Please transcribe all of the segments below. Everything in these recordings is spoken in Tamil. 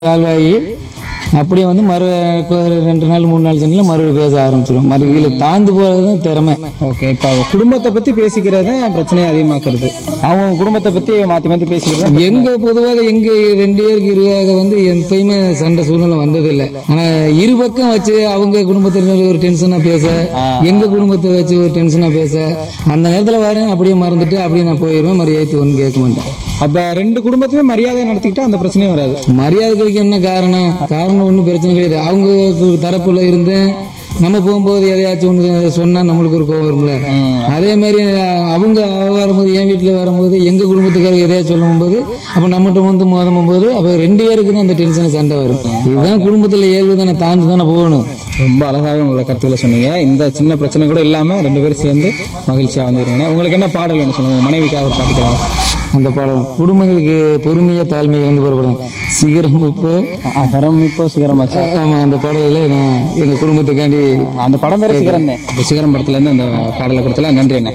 சால்வ் ஆகி அப்படியே வந்து மறு ஒரு ரெண்டு நாள் மூணு நாள் சென்னில் மறுபடியும் பேச ஆரம்பிச்சிடும் மறுபடியும் தாழ்ந்து போகிறது தான் திறமை ஓகே இப்போ குடும்பத்தை பத்தி பேசிக்கிறது பிரச்சனையை அதிகமாக்குறது அவங்க குடும்பத்தை பத்தி மாத்தி மாத்தி பேசிக்கிறது எங்க பொதுவாக எங்க ரெண்டு பேருக்கு இருவாக வந்து எப்பயுமே சண்டை சூழ்நிலை வந்ததில்லை ஆனா இரு பக்கம் வச்சு அவங்க குடும்பத்தினர் ஒரு டென்ஷனா பேச எங்க குடும்பத்தை வச்சு ஒரு டென்ஷனா பேச அந்த நேரத்துல வரேன் அப்படியே மறந்துட்டு அப்படியே நான் போயிடுவேன் மரியாதை ஒன்றும் கேட்க மாட்டேன் அப்ப ரெண்டு குடும்பத்தையும் மரியாதை நடத்திக்கிட்டா அந்த பிரச்சனையும் வராது மரியாதைக்கு என்ன காரணம் காரணம் ஒன்றும் பிரச்சனை கிடையாது அவங்க கு- தரப்புல இருந்து நம்ம போகும்போது எதையாச்சும் ஒன்று சொன்னா நம்மளுக்கு ஒரு கோவம் வரும்ல அதே மாதிரி அஹ், அவங்க வரும்போது என் வீட்டில் வரும்போது எங்க குடும்பத்துக்காக எதையாச்சும் சொல்லும்போது அப்ப நம்மகிட்ட வந்து மோதும் போது அப்ப ரெண்டு பேருக்கு தான் அந்த டென்ஷன் சண்டை வரும் இதுதான் குடும்பத்துல இயல்பு தானே தாண்டி தானே போகணும் ரொம்ப அழகாக உங்களை கருத்துக்களை சொன்னீங்க இந்த சின்ன பிரச்சனை கூட இல்லாம ரெண்டு பேரும் சேர்ந்து மகிழ்ச்சியா வந்துருங்க உங்களுக்கு என்ன பாடல் வேணும் சொல்லுங்க உங்க மனைவிக்காக ஒரு பாட்டு கேட்கலாம். அந்த பாடம் குடும்பங்களுக்கு பொறுமையா தாழ்மையை வந்து புறப்படும் சிகரம் இப்போ அகரம் இப்போ சிகரமாச்சா ஆமா அந்த பாடலில் நான் எங்க குடும்பத்துக்காண்டி அந்த படம் பேர் சிகரம் தான் இந்த சிகரம் படத்துல இருந்து அந்த பாடலை கொடுத்தல நன்றி அண்ணே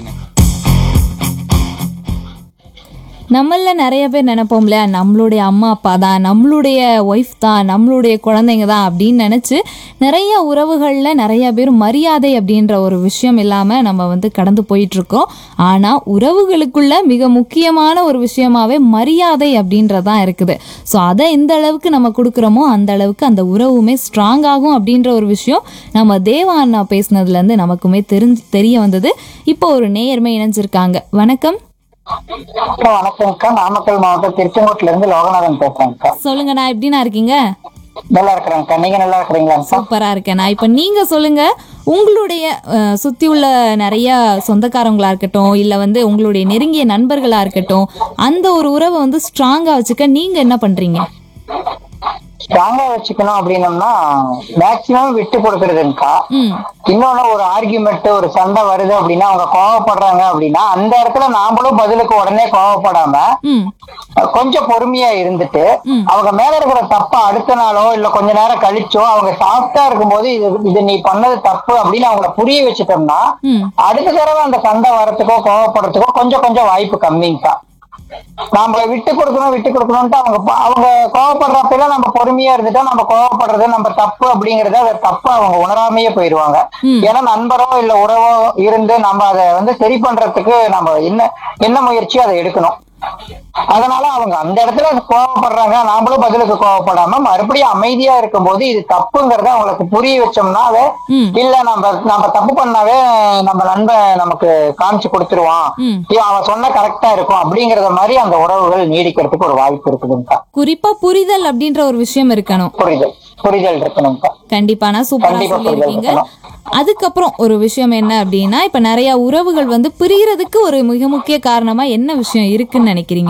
நம்மள நிறைய பேர் நினைப்போம்ல நம்மளுடைய அம்மா அப்பா தான் நம்மளுடைய ஒய்ஃப் தான் நம்மளுடைய குழந்தைங்க தான் அப்படின்னு நினச்சி நிறைய உறவுகளில் நிறைய பேர் மரியாதை அப்படின்ற ஒரு விஷயம் இல்லாமல் நம்ம வந்து கடந்து போயிட்டு இருக்கோம் ஆனால் உறவுகளுக்குள்ள மிக முக்கியமான ஒரு விஷயமாவே மரியாதை அப்படின்றதான் இருக்குது ஸோ அதை எந்த அளவுக்கு நம்ம கொடுக்குறோமோ அந்த அளவுக்கு அந்த உறவுமே ஸ்ட்ராங் ஆகும் அப்படின்ற ஒரு விஷயம் நம்ம தேவா அண்ணா பேசுனதுலேருந்து நமக்குமே தெரிஞ்சு தெரிய வந்தது இப்போ ஒரு நேயர்மை இணைஞ்சிருக்காங்க வணக்கம் அக்கா வணக்கம்க்கா நாமக்கல் மாவட்டம் திருச்செங்கோட்டுல இருந்து லோகநாதன் பேசுறேன்க்கா சொல்லுங்கண்ணா எப்படிண்ணா இருக்கீங்க நல்லா இருக்கிறேன்க்கா நீங்க நல்லா இருக்கிறீங்களாக்கா சூப்பரா இருக்கேண்ணா இப்போ நீங்க சொல்லுங்க உங்களுடைய அஹ், சுத்தி உள்ள நிறைய சொந்தக்காரங்களா இருக்கட்டும் இல்ல வந்து உங்களுடைய நெருங்கிய நண்பர்களா இருக்கட்டும் அந்த ஒரு உறவை வந்து ஸ்ட்ராங்கா வச்சுக்க நீங்க என்ன பண்றீங்க ஸ்ட்ராங்கா வச்சுக்கணும் அப்படின்னம்னா மேக்சிமம் விட்டு கொடுக்கறதுங்கக்கா ம் இன்னொன்னு ஒரு ஆர்கியூமெண்ட் ஒரு சண்டை வருது அப்படின்னா அவங்க கோவப்படுறாங்க அப்படின்னா அந்த இடத்துல நாமளும் பதிலுக்கு உடனே கோவப்படாம ம் அஹ், கொஞ்சம் பொறுமையா இருந்துட்டு ம். அவங்க மேல இருக்கிற தப்ப அடுத்த நாளோ இல்ல கொஞ்ச நேரம் கழிச்சோ அவங்க சாஃப்டா இருக்கும்போது இது இது நீ பண்ணது தப்பு அப்படின்னு அவங்கள புரிய வச்சுட்டோம்னா ம் அடுத்த தடவை அந்த சண்டை வரத்துக்கோ கோவப்படுறதுக்கோ கொஞ்சம் கொஞ்சம் வாய்ப்பு கம்மிங்கக்கா நாம விட்டு கொடுக்கணும் விட்டு கொடுக்கணும்ட்டு அவங்க ப- அவங்க கோவப்படுறப்பெல்லாம் நம்ம பொறுமையா இருந்துட்டா நம்ம கோவப்படுறது நம்ம தப்பு அப்படிங்கறத அதை தப்பு அவங்க உணராமையே போயிருவாங்க ம். ஏன்னா நண்பரோ இல்ல உறவோ இருந்து நம்ம அதை வந்து சரி பண்றதுக்கு நம்ம என்ன என்ன முயற்சியோ அதை எடுக்கணும் அதனால அவங்க அந்த இடத்துல கோவப்படுறாங்க நாமளும் பதிலுக்கு கோவப்படாம மறுபடியும் அமைதியா இருக்கும்போது இது தப்புங்கிறத அவங்களுக்கு புரிய வச்சோம்னாவே ம். இல்ல நம்ம நம்ம தப்பு பண்ணாவே நம்ம நண்பன் நமக்கு காமிச்சு கொடுத்துருவான் ம். இவன் அவன் சொன்ன கரெக்டா இருக்கும் அப்படிங்கறத மாதிரி அந்த உறவுகள் நீடிக்கிறதுக்கு ஒரு வாய்ப்பு இருக்குதுங்கக்கா குறிப்பா புரிதல் அப்படின்ற ஒரு விஷயம் இருக்கணும் புரிதல் புரிதல் இருக்கணும்க்கா கண்டிப்பானா சூப்பரா கண்டிப்பா சொல்லியிருக்கீங்க புரிதல் அதுக்கப்புறம் ஒரு விஷயம் என்ன அப்படின்னா இப்ப நிறைய உறவுகள் வந்து பிரியறதுக்கு ஒரு மிக முக்கிய காரணமா என்ன விஷயம் இருக்குன்னு நினைக்கிறீங்க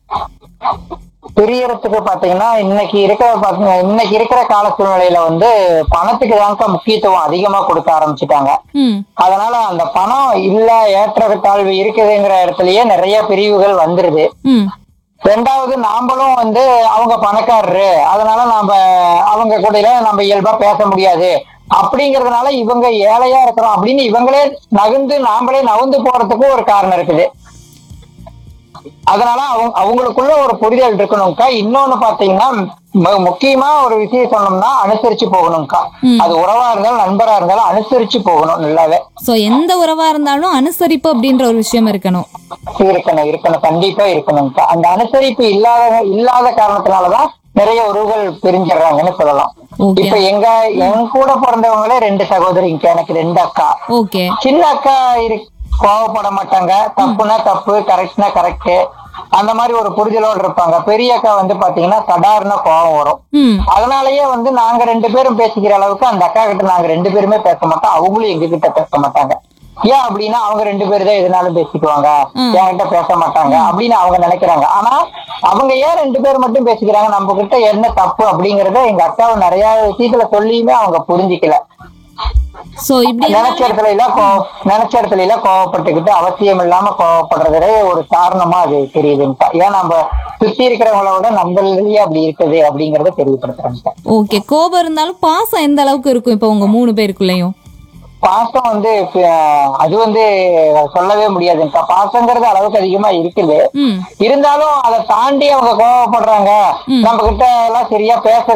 பிரியறதுக்கு பாத்தீங்கன்னா இன்னைக்கு இருக்கிற பாத்தீங்க இன்னைக்கு இருக்கிற கால சூழ்நிலையில வந்து பணத்துக்கு தான்க்கா முக்கியத்துவம் அதிகமா கொடுக்க ஆரம்பிச்சுட்டாங்க ம் அதனால அந்த பணம் இல்ல ஏற்ற தாழ்வு இருக்குதுங்கிற இடத்துலயே நிறைய பிரிவுகள் வந்துருது ம் ரெண்டாவது நாமளும் வந்து அவங்க பணக்காரரு அதனால நாம அவங்க கூட நம்ம இயல்பா பேச முடியாது அப்படிங்கறதுனால இவங்க ஏழையா இருக்கிறோம் அப்படின்னு இவங்களே நகர்ந்து நாமளே நகர்ந்து போறதுக்கும் ஒரு காரணம் இருக்குது அதனால அவங்க அவங்களுக்குள்ள ஒரு புரிதல் இருக்கணும்க்கா இன்னொன்னு பாத்தீங்கன்னா மு- முக்கியமா ஒரு விஷயம் சொன்னோம்னா அனுசரிச்சு போகணும்க்கா அது உறவா இருந்தாலும் நண்பரா இருந்தாலும் அனுசரிச்சு போகணும் நல்லாவே சோ எந்த உறவா இருந்தாலும் அனுசரிப்பு அப்படின்ற ஒரு விஷயம் இருக்கணும் இருக்கணும் இருக்கணும் கண்டிப்பா இருக்கணும்க்கா அந்த அனுசரிப்பு இல்லாத இல்லாத காரணத்தினாலதான் நிறைய உறவுகள் பிரிஞ்சிடுறாங்கன்னு சொல்லலாம் Okay. இப்ப எங்க என் கூட பிறந்தவங்களே ரெண்டு சகோதரிங்க எனக்கு ரெண்டு அக்கா ஓகே சின்ன அக்கா இரு கோவப்பட மாட்டாங்க தப்புனா தப்பு கரெக்ட்னா கரெக்ட் அந்த மாதிரி ஒரு புரிதலோடு இருப்பாங்க பெரிய அக்கா வந்து பாத்தீங்கன்னா சடார்னு கோவம் வரும் ம் அதனாலயே வந்து நாங்க ரெண்டு பேரும் பேசிக்கிற அளவுக்கு அந்த அக்கா கிட்ட நாங்க ரெண்டு பேருமே பேச மாட்டோம் அவங்களும் எங்க கிட்ட பேச மாட்டாங்க ஏன் அப்படின்னா அவங்க ரெண்டு பேரும் தான் எதுனாலும் பேசிக்குவாங்க என்கிட்ட பேச மாட்டாங்க அப்படின்னு அவங்க நினைக்கிறாங்க ஆனா அவங்க ஏன் ரெண்டு பேர் மட்டும் பேசிக்கிறாங்க நம்ம கிட்ட என்ன தப்பு அப்படிங்கறத எங்க அக்காவை நிறைய விஷயத்துல சொல்லியுமே அவங்க புரிஞ்சுக்கல சோ இப்படி நினைச்ச இடத்துல எல்லாம் கோ- நினைச்ச இடத்துல எல்லாம் கோவப்பட்டுக்கிட்டு அவசியம் இல்லாம கோவப்படுறதே ஒரு காரணமா அது தெரியுதுன்ட்டா ஏன் நம்ம சுத்தி இருக்கிறவங்கள விட நம்மளே அப்படி இருக்குது அப்படிங்கறத தெரியப்படுத்துறாங்க ஓகே கோபம் இருந்தாலும் பாசம் எந்த அளவுக்கு இருக்கும் இப்போ உங்க மூணு பேருக்குள்ளயும் பாசம் வந்து அஹ், அது வந்து சொல்லவே முடியாதுங்கக்கா பாசங்கிறது அளவுக்கு அதிகமா இருக்குது ம் இருந்தாலும் அதை தாண்டி அவங்க கோவப்படுறாங்க நம்ம கிட்ட எல்லாம் சரியா பேச